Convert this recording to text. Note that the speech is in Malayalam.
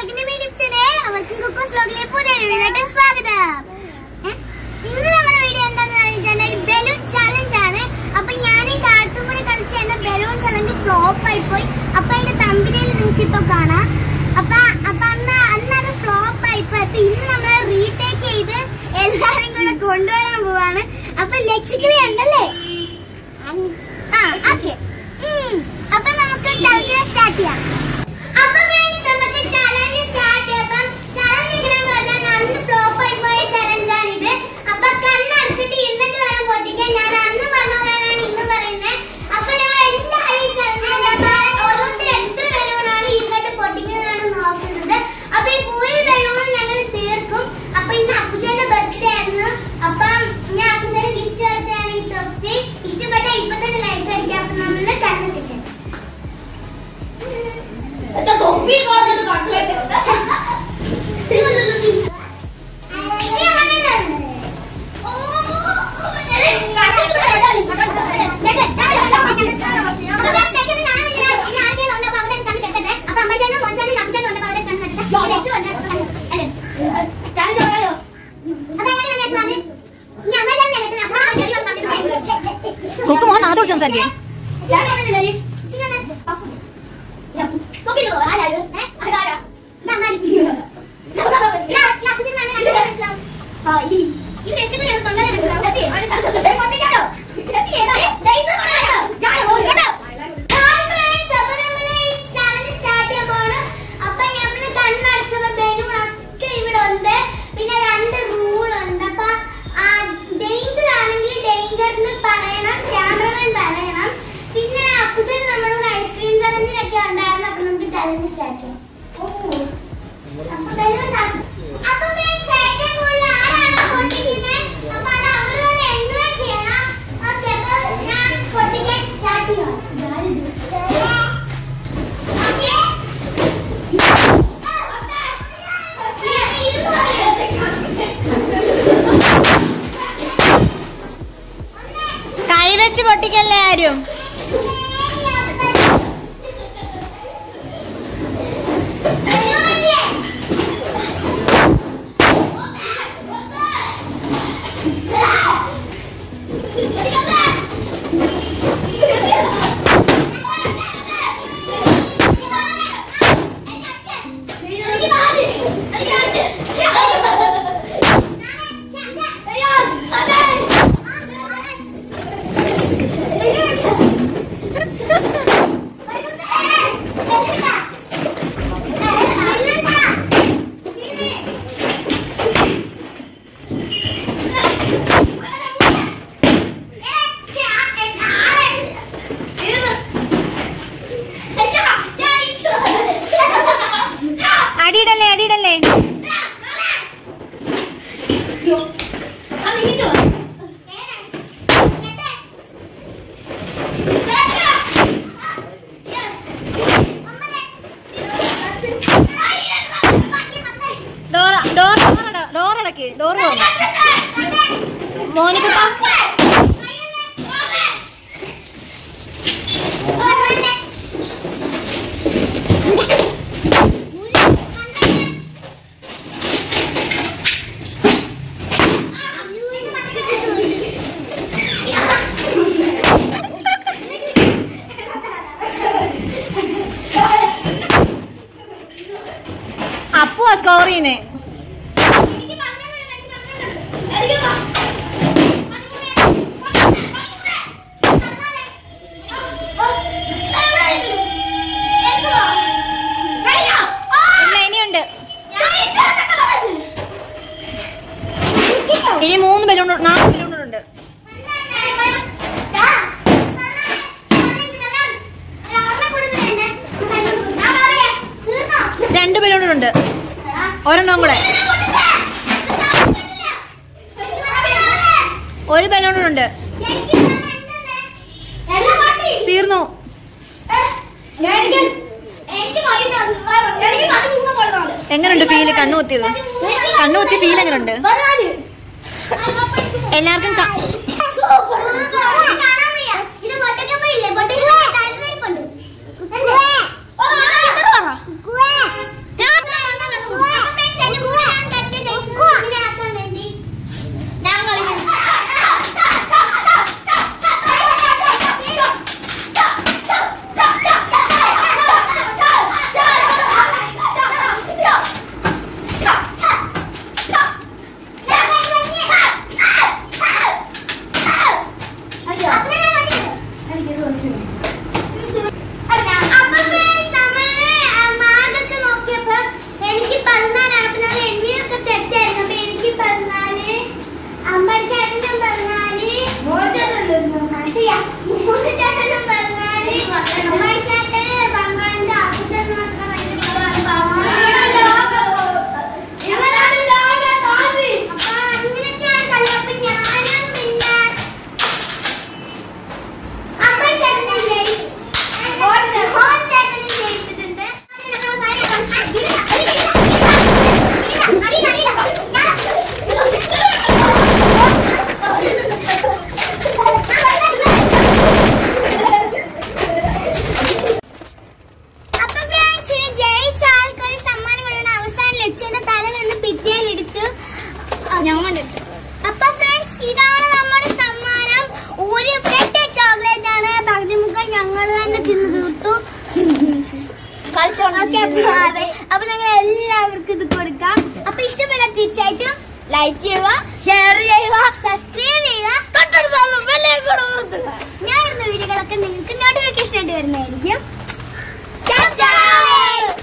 അഗ്നിമി ടിപ്സിനെ അവർക്കും കുക്കോസ് വ്ലോഗിലെ പുതിയ വീഡിയോയിലോട്ട് സ്വാഗതം ഏ? ഇന്ന് നമ്മുടെ വീഡിയോ എന്താന്ന് വെച്ചിട്ടുണ്ടെങ്കിൽ ബലൂൺ ചലഞ്ച് ആണ് അപ്പൊ ഞാൻ ഈ കാർട്ടും കൂടെ കളിച്ച് എന്റെ ബലൂൺ ചലഞ്ച് ഫ്ലോപ്പ് ആയി പോയി അപ്പൊ അതിന്റെ തമ്പിനയിൽ നിങ്ങൾക്ക് ഇപ്പൊ കാണാം അപ്പൊ അപ്പൊ അന്ന് അന്ന് അത് ഫ്ലോപ്പ് ആയി പോയി അപ്പൊ ഇന്ന് നമ്മൾ റീടേക്ക് ചെയ്ത് എല്ലാരും കൂടെ കൊണ്ടുവരാൻ പോവാണ് അപ്പൊ ലക്ഷ്യക്കിളി ഉണ്ടല്ലേ ആ ഓക്കെ അപ്പൊ നമുക്ക് ചലഞ്ച് സ്റ്റാർട്ട് ചെയ്യാം അപ്പൊ ഫ്രണ്ട്സ് നമുക്ക് ചലഞ്ച് സ്റ്റാർട്ട് ചെയ്യാം അപ്പം ചലഞ്ച് എങ്ങനെയാന്ന് പറഞ്ഞാൽ അന്ന് ഫ്ലോപ്പ് ആയി പോയ ചലഞ്ച് ആണ് ഇത് അപ്പൊ കണ്ണടച്ചിട്ട് ഇരുന്നിട്ട് വേണം പൊട്ടിക്കാൻ ഞാൻ അന്ന് പറഞ്ഞ പോലെയാണ് ഇന്ന് പറയുന്നത് അപ്പൊ ഞങ്ങൾ എല്ലാവരും ഈ ചലഞ്ച് ഓരോരുത്തർ എത്ര ബലൂണാണ് ഇരുന്നിട്ട് പൊട്ടിക്കുന്നതാണ് നോക്കുന്നത് അപ്പൊ ഈ ഫുൾ ബലൂൺ ഞങ്ങൾ തീർക്കും അപ്പൊ ഇന്ന് അപ്പുച്ചേന്റെ ബർത്ത്ഡേ ആയിരുന്നു അപ്പം ഞാൻ അപ്പുച്ചേന് ഗിഫ്റ്റ് കൊടുത്താണ് ഈ തൊപ്പി ഇഷ്ടപ്പെട്ട ഇപ്പൊ തന്നെ ലൈഫ് അടിക്കാം അപ്പൊ നമ്മള് കണ്ണെത്തിക്കാം തൊപ്പി കളഞ്ഞിട്ട് കട്ടിലേക്ക് കൊക്ക് മോഹൻ നാത്തോട് സംസാരിക്കേ പിന്നെ രണ്ട് റൂൾ ഉണ്ട് അപ്പൊ ഡേഞ്ചർ ആണെങ്കിൽ ഡേഞ്ചർ എന്ന് പറയണം ക്യാമറമാൻ പറയണം പിന്നെ അപ്പുച്ചൻ നമ്മുടെ കൂടെ ഐസ്ക്രീം ചലഞ്ചിനൊക്കെ ഉണ്ടായിരുന്നു അപ്പൊ നമുക്ക് ചലഞ്ച് സ്റ്റാർട്ട് ചെയ്യാം അപ്പൊ ബലൂൺ ആണ്. അപ്പൊ friends, ഏറ്റവും കൂടുതൽ ആരാണോ പൊട്ടിക്കുന്നത്, അപ്പൊ അത് അവര് തന്നെ enjoy ചെയ്യണം. Okay, അപ്പൊ ഞാൻ പൊട്ടിക്കാൻ start ചെയ്യാം. Okay? കൈവച്ച് പൊട്ടിക്കല്ലേ ആരും അടിയിടല്ലേ അടിയിടല്ലേ ഡോറ ഡോർ ഡോർ അടക്ക് ഡോർ മോനിക്കുട്ട അപ്പു സ്കോർ ചെയ്യുന്നേ ഇല്ല ഇനിയുണ്ട് ഇനി മൂന്ന് ബലൂൺ നാല് ബലൂണുണ്ട് രണ്ട് ബലൂണുണ്ട് ഒരെണ്ണം കൂടെ ഒരു ബലൂണുണ്ട് തീർന്നു എങ്ങനെയുണ്ട് ഫീല് കണ്ണുകുത്തിയത് കണ്ണുകുത്തി ഫീൽ എങ്ങനെയുണ്ട് എല്ലാവർക്കും ക- ഇത് പൊട്ടിക്കുമ്പോഴില്ലേ പൊട്ടിക്കുമ്പോ ടൈം ഉണ്ട് തീർച്ചയായിട്ടും ലൈക്ക് ചെയ്യുക ഷെയർ ചെയ്യുക സബ്സ്ക്രൈബ് ചെയ്യുക തൊട്ടടുത്തുള്ള ബെല്ലൈക്കൺ അമർത്തുക ഞാൻ ഇടുന്ന വീഡിയോകളൊക്കെ നിങ്ങൾക്ക് നോട്ടിഫിക്കേഷൻ ആയിട്ട് വരുന്നതായിരിക്കും Ciao, ciao!